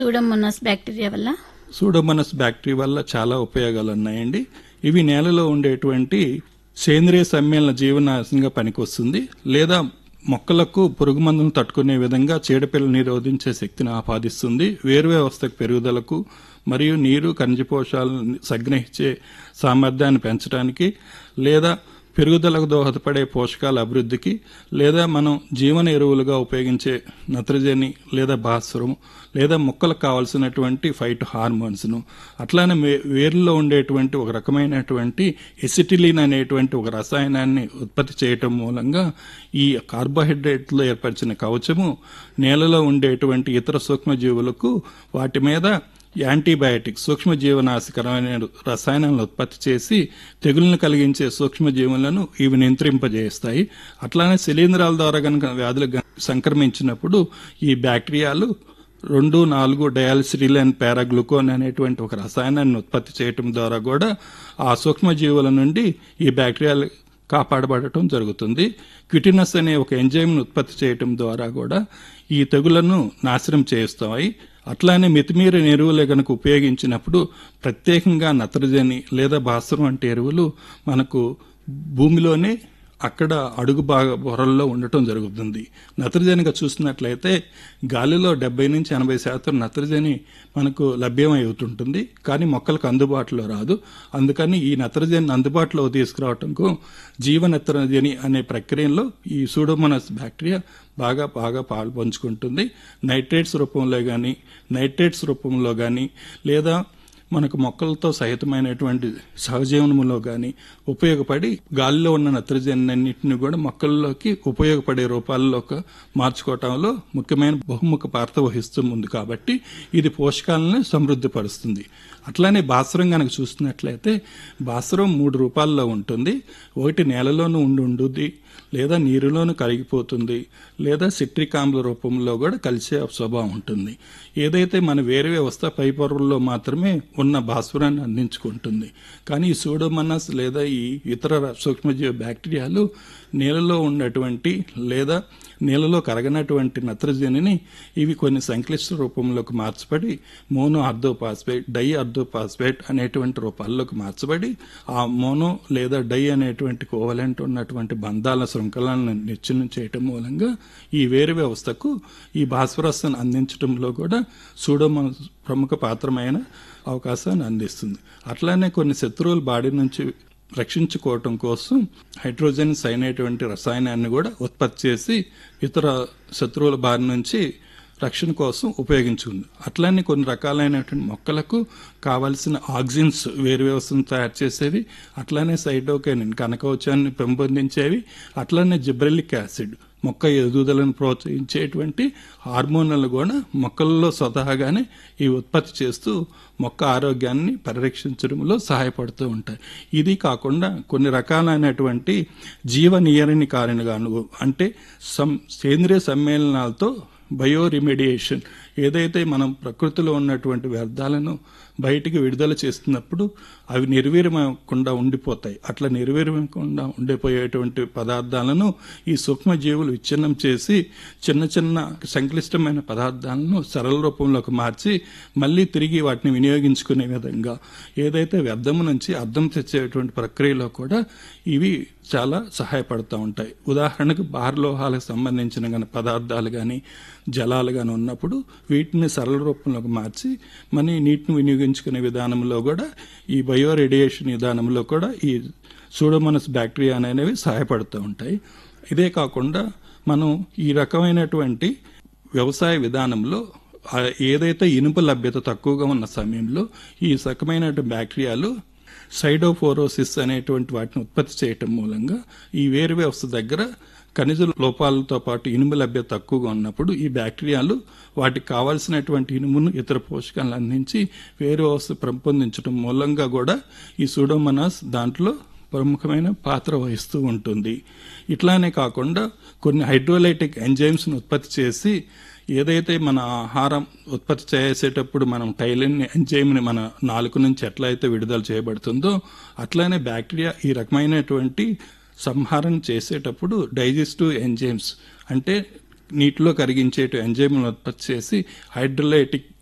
Pseudomonas bacteria వల్ల pseudomonas bacteria వల్ల చాలా ఉపయోగాలు ఉన్నాయండి ఇవి నేలలో ఉండేటువంటి సేంద్రియ సమ్మేళన జీవనాశంగా పనికొస్తుంది లేదా మొక్కలకు పురుగు మందులను తట్టుకునే విధంగా చీడపిల్లలు నిరోధించే శక్తిని ఆపాదిస్తుంది వేరు వ్యవస్థకు పెరుగుదలకు మరియు నీరు ఖనిజ పోషకాలను సంగ్రహించే సామర్థ్యాన్ని పెంచడానికి లేదా పెరుగుదలకు దోహదపడే పోషకాల అభివృద్ధికి లేదా మనం జీవన ఎరువులుగా ఉపయోగించే నత్రజని లేదా భాస్వరం లేదా మొక్కలకు కావాల్సినటువంటి ఫైట్ హార్మోన్స్ను అట్లానే మే- వేర్లలో ఉండేటువంటి ఒక రకమైనటువంటి ఎసిటిలిన్ అనేటువంటి ఒక రసాయనాన్ని ఉత్పత్తి చేయటం మూలంగా ఈ కార్బోహైడ్రేట్లో ఏర్పరిచిన కవచము నేలలో ఉండేటువంటి ఇతర సూక్ష్మజీవులకు వాటి మీద యాంటీబయాటిక్ సూక్ష్మజీవనాశకరమైన రసాయనాలను ఉత్పత్తి చేసి తెగులను కలిగించే సూక్ష్మజీవులను ఇవి నియంత్రింపజేస్తాయి అట్లానే శిలీంధ్రాల ద్వారా కనుక వ్యాధులు గ- సంక్రమించినప్పుడు ఈ బ్యాక్టీరియాలు రెండు నాలుగు డయాల్సిరిలన్ పారాగ్లూకోన్ అనేటువంటి ఒక రసాయనాన్ని ఉత్పత్తి చేయటం ద్వారా కూడా ఆ సూక్ష్మజీవుల నుండి ఈ బ్యాక్టీరియాలు కాపాడబడటం జరుగుతుంది క్విటినస్ అనే ఒక ఎంజైమ్ను ఉత్పత్తి చేయటం ద్వారా కూడా ఈ తెగులను నాశనం చేస్తాయి అట్లానే మితిమీరిన ఎరువులే కనుక ఉపయోగించినప్పుడు ప్రత్యేకంగా నత్రజని లేదా భాస్వరం వంటి ఎరువులు మనకు భూమిలోనే అక్కడ అడుగు భాగ పొరల్లో ఉండటం జరుగుతుంది నత్రజనిగా చూసినట్లయితే గాలిలో డెబ్బై నుంచి ఎనభై శాతం నత్రజని మనకు లభ్యమై అవుతుంటుంది కానీ మొక్కలకు అందుబాటులో రాదు అందుకని ఈ నత్రజని అందుబాటులో తీసుకురావటంకు జీవ నత్రజని అనే ప్రక్రియలో ఈ సూడోమోనస్ బ్యాక్టీరియా బాగా బాగా పాలు పంచుకుంటుంది నైట్రేట్స్ రూపంలో కానీ నైట్రేట్స్ రూపంలో కానీ లేదా మనకు మొక్కలతో సహితమైనటువంటి సహజీవనములో కానీ ఉపయోగపడి గాలిలో ఉన్న నత్రజని అన్నింటిని కూడా మొక్కల్లోకి ఉపయోగపడే రూపాల్లోకి మార్చుకోవటంలో ముఖ్యమైన బహుముఖ పాత్ర వహిస్తుంది కాబట్టి ఇది పోషకాలను సమృద్ధిపరుస్తుంది అట్లానే భాస్వరం కనుక చూస్తున్నట్లయితే భాస్వరం మూడు రూపాల్లో ఉంటుంది ఒకటి నేలలోనూ ఉండి ఉండుద్ది లేదా నీరులోనూ కరిగిపోతుంది లేదా సిట్రిక్ ఆమ్ల రూపంలో కూడా కలిసే స్వభావం ఉంటుంది ఏదైతే మన వేరే వ్యవస్థ పై పొరల్లో మాత్రమే ఉన్న భాస్వరాన్ని అందించుకుంటుంది కానీ ఈ సూడోమనస్ లేదా ఈ ఇతర సూక్ష్మజీవ బ్యాక్టీరియాలు నీళ్ళలో ఉన్నటువంటి లేదా నీళ్ళలో కరగనటువంటి నత్రజనిని ఇవి కొన్ని సంక్లిష్ట రూపంలోకి మార్చబడి మోనో అర్ధోపాస్పేట్ డై అర్ధోపాస్పేట్ అనేటువంటి రూపాల్లోకి మార్చబడి ఆ మోనో లేదా డై అనేటువంటి కోవలెంట్ ఉన్నటువంటి బంధాల శృంఖలాలను నిశ్చలం చేయటం మూలంగా ఈ వేరు వ్యవస్థకు ఈ భాస్వరస్ను అందించడంలో కూడా సూడోమో ప్రముఖ పాత్రమైన అవకాశాన్ని అందిస్తుంది అట్లానే కొన్ని శత్రువుల బాడీ నుంచి రక్షించుకోవటం కోసం హైడ్రోజన్ సైనైట్ వంటి రసాయనాన్ని కూడా ఉత్పత్తి చేసి ఇతర శత్రువుల బారి నుంచి రక్షణ కోసం ఉపయోగించుకుంది అట్లానే కొన్ని రకాలైనటువంటి మొక్కలకు కావలసిన ఆక్సిజన్స్ వేరు వ్యవస్థను తయారు చేసేవి అట్లానే సైటోకైనిన్ కనకవచాన్ని పెంపొందించేవి అట్లానే జిబ్రెలిక్ యాసిడ్ మొక్క ఎదుగుదలను ప్రోత్సహించేటువంటి హార్మోన్లు కూడా మొక్కలలో స్వతహాగానే ఈ ఉత్పత్తి చేస్తూ మొక్క ఆరోగ్యాన్ని పరిరక్షించడంలో సహాయపడుతూ ఉంటాయి ఇది కాకుండా కొన్ని రకాలైనటువంటి జీవ నియరణి కారణగాను అంటే సం సేంద్రియ సమ్మేళనాలతో బయో రిమెడియేషన్ ఏదైతే మనం ప్రకృతిలో ఉన్నటువంటి వ్యర్థాలను బయటికి విడుదల చేస్తున్నప్పుడు అవి నిర్వీర్యమకుండా ఉండిపోతాయి అట్లా నిర్వీర్యమకుండా ఉండిపోయేటువంటి పదార్థాలను ఈ సూక్ష్మజీవులు విచ్ఛిన్నం చేసి చిన్న చిన్న సంక్లిష్టమైన పదార్థాలను సరళ రూపంలోకి మార్చి మళ్ళీ తిరిగి వాటిని వినియోగించుకునే విధంగా ఏదైతే వ్యర్థము నుంచి అర్థం తెచ్చేటువంటి ప్రక్రియలో కూడా ఇవి చాలా సహాయపడుతూ ఉంటాయి ఉదాహరణకు బాహ్లోహాలకు సంబంధించిన కానీ పదార్థాలు కానీ జలాలు కానీ ఉన్నప్పుడు వీటిని సరళ రూపంలోకి మార్చి మన నీటిని వినియోగించుకునే విధానంలో కూడా ఈ బయో రేడియేషన్ విధానంలో కూడా ఈ సూడోమోనస్ బ్యాక్టీరియా అనేవి సహాయపడుతూ ఉంటాయి ఇదే కాకుండా మనం ఈ రకమైనటువంటి వ్యవసాయ విధానంలో ఆ ఏదైతే ఇనుప లభ్యత తక్కువగా ఉన్న సమయంలో ఈ రకమైన బ్యాక్టీరియాలు సైడోఫోరోసిస్ అనేటువంటి వాటిని ఉత్పత్తి చేయటం మూలంగా ఈ వేరు వ్యవస్థ దగ్గర ఖనిజ లోపాలతో పాటు ఇనుము లభ్యత తక్కువగా ఉన్నప్పుడు ఈ బ్యాక్టీరియాలు వాటికి కావాల్సినటువంటి ఇనుమును ఇతర పోషకాలను అందించి వేరు వ్యవస్థ పెంపొందించడం మూలంగా కూడా ఈ సూడోమనాస్ దాంట్లో ప్రముఖమైన పాత్ర వహిస్తూ ఉంటుంది ఇట్లానే కాకుండా కొన్ని హైడ్రోలైటిక్ ఎంజైమ్స్ను ఉత్పత్తి చేసి ఏదైతే మన ఆహారం ఉత్పత్తి చేసేటప్పుడు మనం టైలిన్ ఎంజైమ్ని మన నాలుక నుంచి ఎట్లా అయితే విడుదల చేయబడుతుందో అట్లానే బ్యాక్టీరియా ఈ రకమైనటువంటి సంహారం చేసేటప్పుడు డైజెస్టివ్ ఎంజైమ్స్ అంటే నీటిలో కరిగించేటు ఎంజైమ్లను ఉత్పత్తి చేసి హైడ్రోలైటిక్